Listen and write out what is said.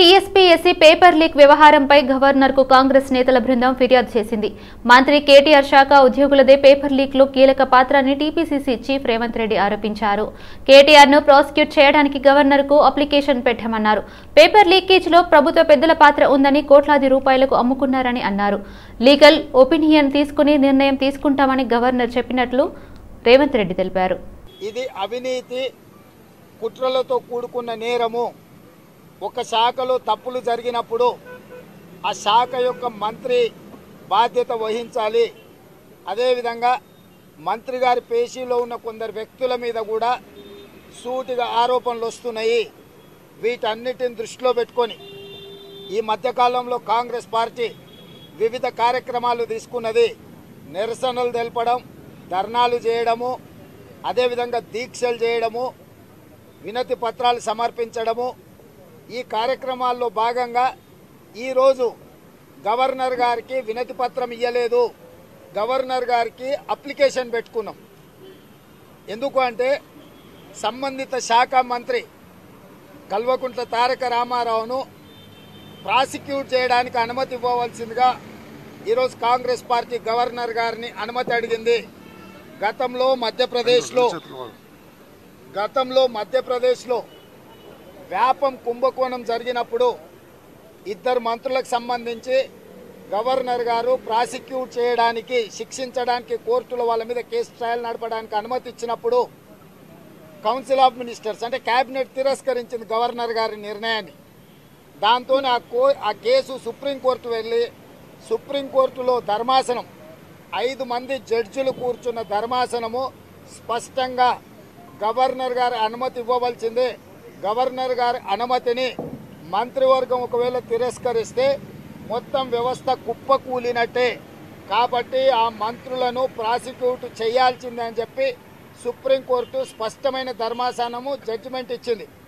TSPSC paper leak వ్యవహారంపై governor కు కాంగ్రెస్ నేతల బృందం ఫిర్యాదు చేసింది మంత్రి కేటీఆర్ శాఖ ఉద్యోగులదే పేపర్ లీక్ లో కీలక పాత్రని టీపీసీసీ చీఫ్ రేవంత్ రెడ్డి ఆరోపించారు కేటీఆర్ ను ప్రాసిక్యూట్ చేయడానికి గవర్నర్ కు అప్లికేషన్ పెట్టామన్నారు పేపర్ లీకేజ్ లో ప్రభుత్వ పెద్దల పాత్ర ఉందని కోట్లాది రూపాయలకు అమ్ముకున్నారని అన్నారు లీగల్ ఒపీనియన్ తీసుకుని నిర్ణయం తీసుకుంటామని గవర్నర్ చెప్పినట్లు రేవంత్ రెడ్డి తెలిపారు ఇది అవినీతి కుట్రలతో కూడుకున్న నేరము ఒక శాఖలో తప్పులు జరిగినప్పుడు ఆ శాఖ యొక్క మంత్రి బాధ్యత వహించాలి అదేవిధంగా మంత్రి గారి పేషీలో ఉన్న కొందరు వ్యక్తుల మీద కూడా సూటిగా ఆరోపణలు వస్తున్నాయి వీటన్నిటిని దృష్టిలో పెట్టుకొని ఈ మధ్యకాలంలో కాంగ్రెస్ పార్టీ వివిధ కార్యక్రమాలు తీసుకున్నది నిరసనలు తెలపడం ధర్నాలు చేయడము అదేవిధంగా దీక్షలు చేయడము వినతి పత్రాలు సమర్పించడము ఈ కార్యక్రమాల్లో భాగంగా ఈరోజు గవర్నర్ గారికి వినతి పత్రం ఇవ్వలేదు గవర్నర్ గారికి అప్లికేషన్ పెట్టుకున్నాం ఎందుకు అంటే సంబంధిత శాఖ మంత్రి కల్వకుంట్ల తారక రామారావును ప్రాసిక్యూట్ చేయడానికి అనుమతి ఇవ్వవలసిందిగా ఈరోజు కాంగ్రెస్ పార్టీ గవర్నర్ గారిని అనుమతి అడిగింది గతంలో మధ్యప్రదేశ్లో గతంలో మధ్యప్రదేశ్లో వ్యాపం కుంభకోణం జరిగినప్పుడు ఇద్దరు మంత్రులకు సంబంధించి గవర్నర్ గారు ప్రాసిక్యూట్ చేయడానికి శిక్షించడానికి కోర్టులో వాళ్ళ మీద కేసు ట్రయల్ నడపడానికి అనుమతి ఇచ్చినప్పుడు కౌన్సిల్ ఆఫ్ మినిస్టర్స్ అంటే కేబినెట్ తిరస్కరించింది గవర్నర్ గారి నిర్ణయాన్ని దాంతో ఆ కో ఆ కేసు సుప్రీంకోర్టు వెళ్ళి సుప్రీంకోర్టులో ధర్మాసనం ఐదు మంది జడ్జిలు కూర్చున్న ధర్మాసనము స్పష్టంగా గవర్నర్ గారి అనుమతి ఇవ్వవలసిందే గవర్నర్ గారి అనుమతిని మంత్రివర్గం ఒకవేళ తిరస్కరిస్తే మొత్తం వ్యవస్థ కుప్పకూలినట్టే కాబట్టి ఆ మంత్రులను ప్రాసిక్యూట్ చేయాల్సిందే అని చెప్పి సుప్రీంకోర్టు స్పష్టమైన ధర్మాసనము జడ్జిమెంట్ ఇచ్చింది